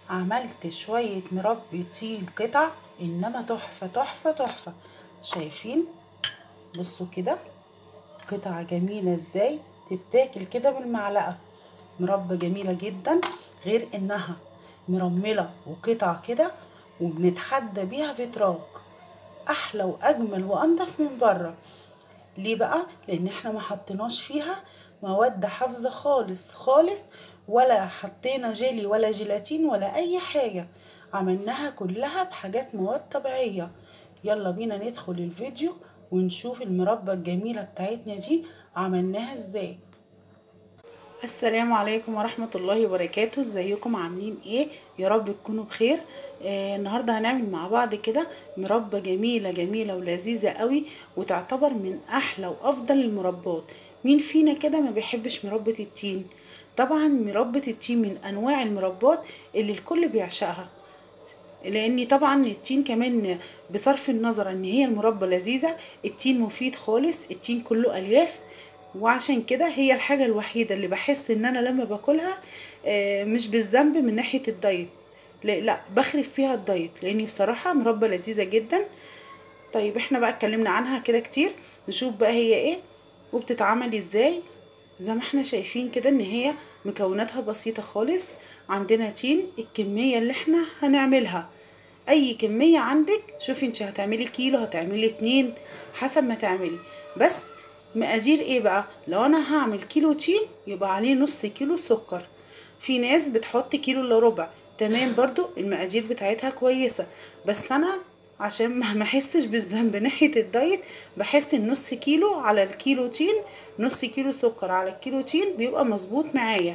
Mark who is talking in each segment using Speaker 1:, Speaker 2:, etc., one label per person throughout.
Speaker 1: عملت شوية مربى تين قطع انما تحفة تحفة تحفة شايفين بصوا كده قطع جميلة ازاي تتاكل كده بالمعلقة مربى جميلة جدا غير انها مرملة وقطع كده وبنتحدى بيها في تراك احلى واجمل وانضف من بره ليه بقى لان احنا ما حطيناش فيها مواد حافظة خالص خالص ولا حطينا جيلي ولا جيلاتين ولا اي حاجة عملناها كلها بحاجات مواد طبيعية يلا بينا ندخل الفيديو ونشوف المربى الجميلة بتاعتنا دي عملناها ازاي السلام عليكم ورحمة الله وبركاته ازيكم عاملين ايه يا رب تكونوا بخير آه النهاردة هنعمل مع بعض كده مربى جميلة جميلة ولذيذة قوي وتعتبر من احلى وافضل المربات مين فينا كده ما بيحبش مربى التين طبعا مربى التين من انواع المربات اللي الكل بيعشقها لان طبعا التين كمان بصرف النظر ان هي المربى لذيذة التين مفيد خالص التين كله الياف وعشان كده هي الحاجة الوحيدة اللي بحس ان انا لما باكلها مش بالذنب من ناحية الدايت لا, لا بخرب فيها الدايت لاني بصراحة مربى لذيذة جدا طيب احنا بقى اتكلمنا عنها كده كتير نشوف بقى هي ايه وبتتعمل ازاي زي ما احنا شايفين كده ان هي مكوناتها بسيطة خالص عندنا تين الكمية اللي احنا هنعملها اي كمية عندك شوفي انت هتعملي كيلو هتعملي اتنين حسب ما تعملي بس مقادير ايه بقى لو انا هعمل كيلو تين يبقى عليه نص كيلو سكر في ناس بتحط كيلو الا ربع تمام برضو المقادير بتاعتها كويسة بس انا عشان ما احسش بالذنب ناحية الدايت بحس ان نص كيلو على الكيلو تين نص كيلو سكر على الكيلو تين بيبقى مظبوط معايا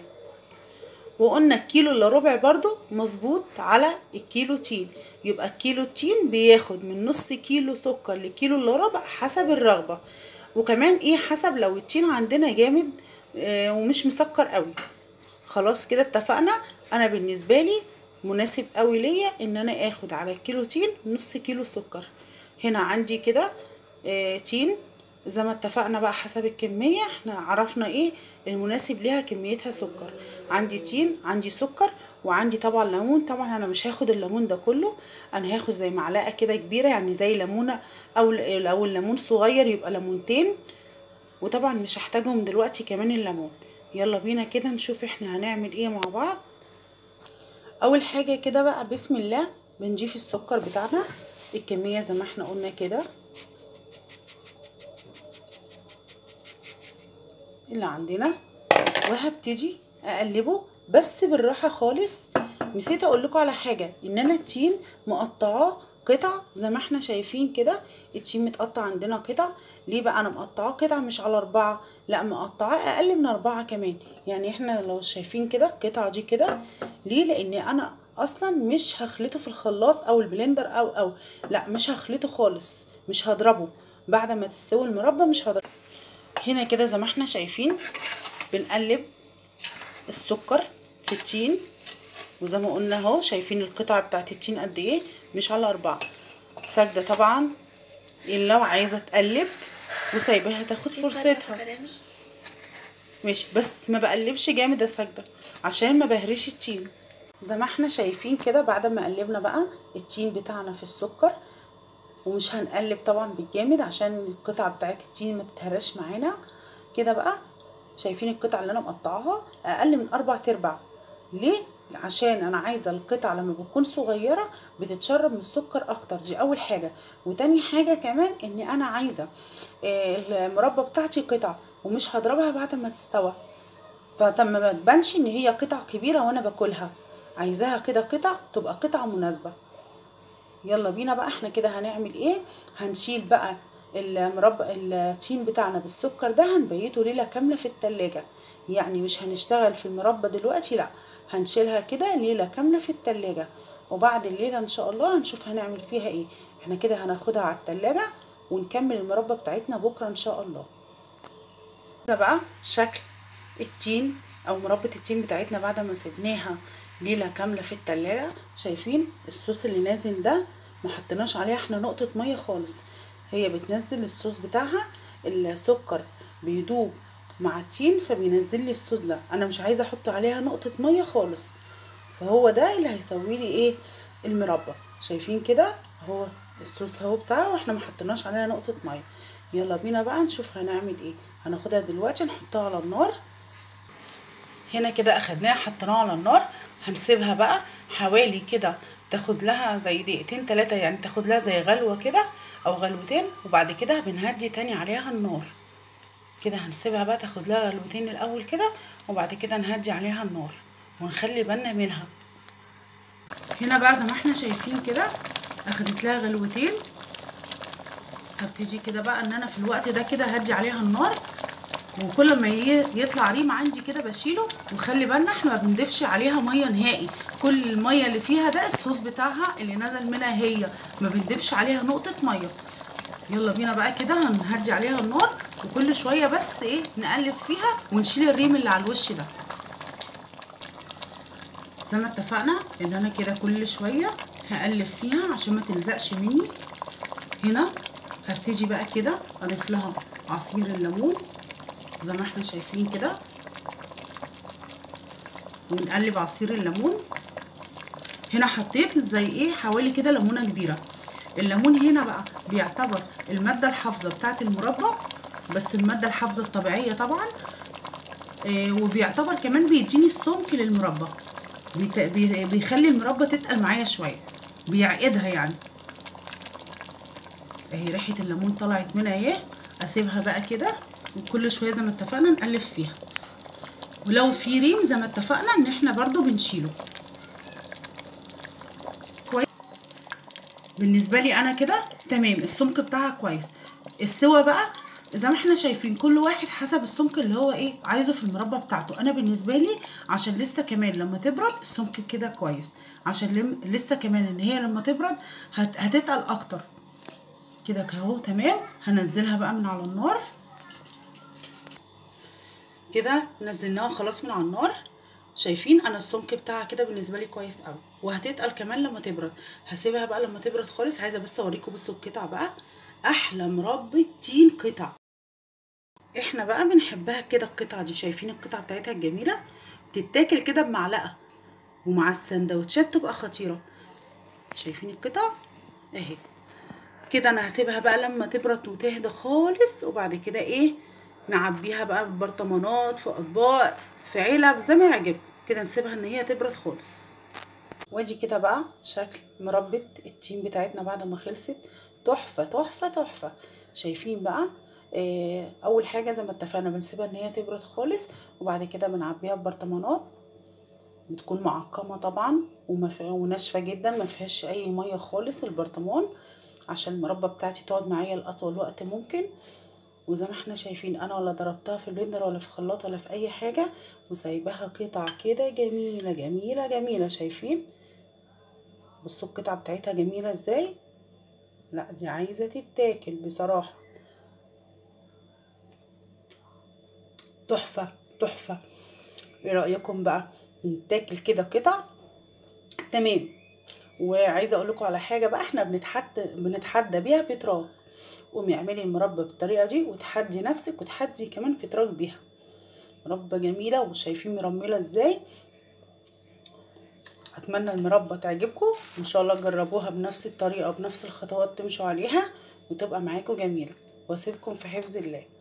Speaker 1: وقلنا الكيلو الا ربع برضو مظبوط على الكيلو تين يبقى الكيلو تين بياخد من نص كيلو سكر لكيلو الا ربع حسب الرغبة وكمان ايه حسب لو التين عندنا جامد آه ومش مسكر قوي خلاص كده اتفقنا انا بالنسبه لي مناسب قوي ليا ان انا اخد على الكيلو تين نص كيلو سكر هنا عندي كده آه تين زي ما اتفقنا بقى حسب الكميه احنا عرفنا ايه المناسب ليها كميتها سكر عندي تين عندي سكر وعندي طبعا ليمون طبعا انا مش هاخد الليمون ده كله انا هاخد زي معلقه كده كبيره يعني زي ليمونه او لو الليمون صغير يبقى ليمونتين وطبعا مش هحتاجهم دلوقتي كمان الليمون يلا بينا كده نشوف احنا هنعمل ايه مع بعض اول حاجه كده بقى بسم الله بنضيف السكر بتاعنا الكميه زي ما احنا قلنا كده اللي عندنا وهبتدي اقلبه بس بالراحه خالص نسيت اقول لكم على حاجه ان انا التين مقطعاه قطع زي ما احنا شايفين كده التين متقطع عندنا قطع ليه بقى انا مقطعاه قطع مش على اربعة لا مقطعاه اقل من اربعة كمان يعني احنا لو شايفين كده القطعة دي كده ليه لان انا اصلا مش هخلطه في الخلاط او البلندر او او لا مش هخلطه خالص مش هضربه بعد ما تستوي المربى مش هضربه هنا كده زي ما احنا شايفين بنقلب السكر في التين وزي ما قلنا اهو شايفين القطعة بتاعت التين قد ايه مش على اربعة ساجدة طبعا لو عايزة تقلب وسايباها تاخد فرصتها ماشي بس ما بقلبش جامد يا ساجدة عشان ما بهرش التين زي ما احنا شايفين كده بعد ما قلبنا بقى التين بتاعنا في السكر ومش هنقلب طبعا بالجامد عشان القطعة بتاعت التين ما تتهرش معانا كده بقى شايفين القطعة اللي انا مقطعاها اقل من اربع تربع ليه عشان انا عايزه القطعه لما بتكون صغيره بتتشرب من السكر اكتر دي اول حاجه وتاني حاجه كمان ان انا عايزه المربى بتاعتي قطع ومش هضربها بعد ما تستوى فطب ما تبانش ان هي قطع كبيره وانا باكلها عايزاها كده قطع تبقى قطعه مناسبه يلا بينا بقى احنا كده هنعمل ايه هنشيل بقى المربى التين بتاعنا بالسكر ده هنبيته ليله كامله في التلاجة يعني مش هنشتغل في المربى دلوقتي لا هنشيلها كده ليله كامله في التلاجة وبعد الليله ان شاء الله هنشوف هنعمل فيها ايه احنا كده هناخدها على التلاجة ونكمل المربى بتاعتنا بكره ان شاء الله ده بقى شكل التين او مربى التين بتاعتنا بعد ما سيبناها ليله كامله في التلاجة شايفين الصوص اللي نازل ده ما حطيناش عليها احنا نقطه ميه خالص هي بتنزل الصوص بتاعها السكر بيدوب مع التين فبينزل لي الصوص ده انا مش عايزه احط عليها نقطه ميه خالص فهو ده اللي هيسوي لي ايه المربى شايفين كده اهو الصوص اهو بتاعه واحنا ما حطيناش عليها نقطه ميه يلا بينا بقى نشوف هنعمل ايه هناخدها دلوقتي نحطها على النار هنا كده اخدناها حطيناها على النار هنسيبها بقى حوالي كده تاخد لها زي دقيقتين تلاتة يعني تاخد لها زي غلوة كده او غلوتين وبعد كده بنهدي تاني عليها النار كده هنسيبها بقى تاخد لها غلوتين الاول كده وبعد كده نهدي عليها النار ونخلي بالنا منها هنا بقى زي ما احنا شايفين كده اخدت لها غلوتين هبتدي كده بقى ان انا في الوقت ده كده هدي عليها النار وكل ما يطلع ريم عندي كده بشيله وخلي بالنا احنا ما بنضيفش عليها ميه نهائي كل الميه اللي فيها ده الصوص بتاعها اللي نزل منها هي ما بنضيفش عليها نقطه ميه يلا بينا بقى كده هنهدي عليها النار وكل شويه بس ايه نقلب فيها ونشيل الريم اللي على الوش ده زي ما اتفقنا ان انا كده كل شويه هقلب فيها عشان ما تلزقش مني هنا هبتدي بقى كده اضيف لها عصير الليمون زي ما احنا شايفين كده ونقلب عصير الليمون هنا حطيت زي ايه حوالي كده ليمونه كبيره الليمون هنا بقى بيعتبر الماده الحافظه بتاعه المربى بس الماده الحافظه الطبيعيه طبعا آه وبيعتبر كمان بيديني السمك للمربى بيخلي المربى تتقل معايا شويه بيعقدها يعني اهي ريحه الليمون طلعت منها اهي اسيبها بقى كده وكل شويه زي ما اتفقنا نقلب فيها ولو في ريم زي ما اتفقنا ان احنا برضو بنشيله كويس بالنسبه لي انا كده تمام السمك بتاعها كويس السوا بقى زي ما احنا شايفين كل واحد حسب السمك اللي هو ايه عايزه في المربى بتاعته انا بالنسبه لي عشان لسه كمان لما تبرد السمك كده كويس عشان لسه كمان ان هي لما تبرد هت... هتتقل اكتر كده اهو تمام هنزلها بقى من على النار كده نزلناها خلاص من على النار شايفين انا السمك بتاعها كده بالنسبه لي كويس قوي وهتتقل كمان لما تبرد هسيبها بقى لما تبرد خالص عايزه بس اوريكم بصوا القطع بقى احلى مربى تين قطع احنا بقى بنحبها كده القطعه دي شايفين القطعه بتاعتها الجميله تتاكل كده بمعلقه ومع السندوتشات تبقى خطيره شايفين القطع اهي كده انا هسيبها بقى لما تبرد وتهدى خالص وبعد كده ايه نعبيها بقى ببرطمانات في اطباق في علب زي ما يعجبكم كده نسيبها ان هي تبرد خالص وادي كده بقى شكل مربى التين بتاعتنا بعد ما خلصت تحفه تحفه تحفه شايفين بقى آه اول حاجه زي ما اتفقنا بنسيبها ان هي تبرد خالص وبعد كده بنعبيها ببرطمانات بتكون معقمه طبعا وناشفه جدا ما فيهاش اي ميه خالص البرطمان عشان المربى بتاعتي تقعد معايا لاطول وقت ممكن وزي ما احنا شايفين انا ولا ضربتها في البلندر ولا في خلاط ولا في اي حاجه وسايباها قطع كده جميله جميله جميله شايفين بصوا القطعه بتاعتها جميله ازاي لا دي عايزه تتاكل بصراحه تحفه تحفه ايه رايكم بقى نتاكل كده قطع تمام وعايزه اقول لكم على حاجه بقى احنا بنتحدى بنتحدى بيها في تراك قومي اعملي المربى بالطريقه دي وتحدي نفسك وتحدي كمان في تراك بيها مربى جميله وشايفين مرمله ازاي اتمنى المربى تعجبكم ان شاء الله تجربوها بنفس الطريقه وبنفس الخطوات تمشوا عليها وتبقى معاكم جميله واسيبكم في حفظ الله